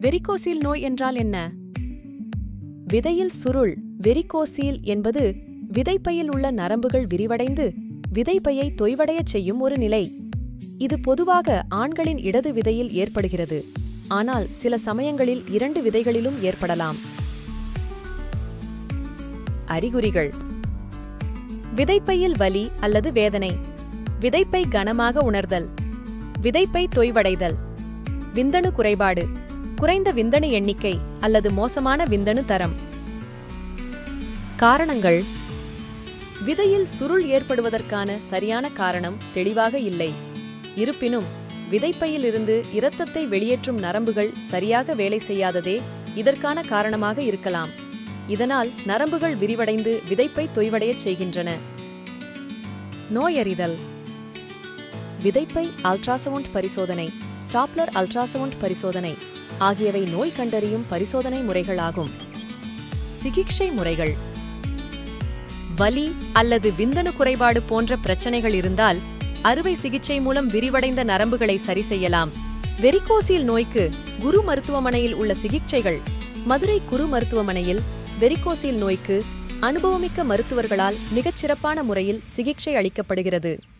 varicocele நோய் என்றால் என்ன விதையில் சுருள் வெரிகோசீல் என்பது விதைப்பையில் உள்ள நரம்புகள் விரிவடைந்து விதைப்பையை தொய்வடையச் செய்யும் ஒரு நிலை இது பொதுவாக ஆண்களின் இடது விதையில் ஏற்படுகிறது ஆனால் சில சமயங்களில் இரண்டு விதைகளிலும் ஏற்படலாம் அறிகுறிகள் விதைப்பையில் வலி அல்லது வேதனை விதைப்பை கனமாக உணர்தல் விதைப்பை தொய்வடைதல் விந்தணு குறைபாடு குறைந்த விந்தணு எண்ணிக்கை அல்லது மோசமான விந்தணு தரம் காரணங்கள் விதையில் சுருள் ஏற்படுவதற்கான சரியான காரணம் தெளிவாக இல்லை இருப்பினும் விதைப்பையிலிருந்து இரத்தத்தை வெளியேற்றும் நரம்புகள் சரியாக வேலை செய்யாததே இதற்கான காரணமாக இருக்கலாம் இதனால் நரம்புகள் விரிவடைந்து விதைப்பை தொய்வடையச் செய்கின்றன நோயறிதல் விதைப்பை அல்ட்ராசவுண்ட் பரிசோதனை டாப்லர் அல்ட்ராசவுண்ட் பரிசோதனை ஆகியவை நோய் கண்டறியும் பரிசோதனை முறைகளாகும் சிகிச்சை முறைகள் வலி அல்லது விந்தணு குறைபாடு போன்ற பிரச்சனைகள் இருந்தால் அறுவை சிகிச்சை மூலம் விரிவடைந்த நரம்புகளை சரி செய்யலாம் வெரிகோசில் நோய்க்கு குரு மருத்துவமனையில் உள்ள சிகிச்சைகள் மதுரை குரு மருத்துவமனையில் வெரிகோசில் நோய்க்கு அனுபவமிக்க மருத்துவர்களால் மிகச்சிறப்பான முறையில் சிகிச்சை அளிக்கப்படுகிறது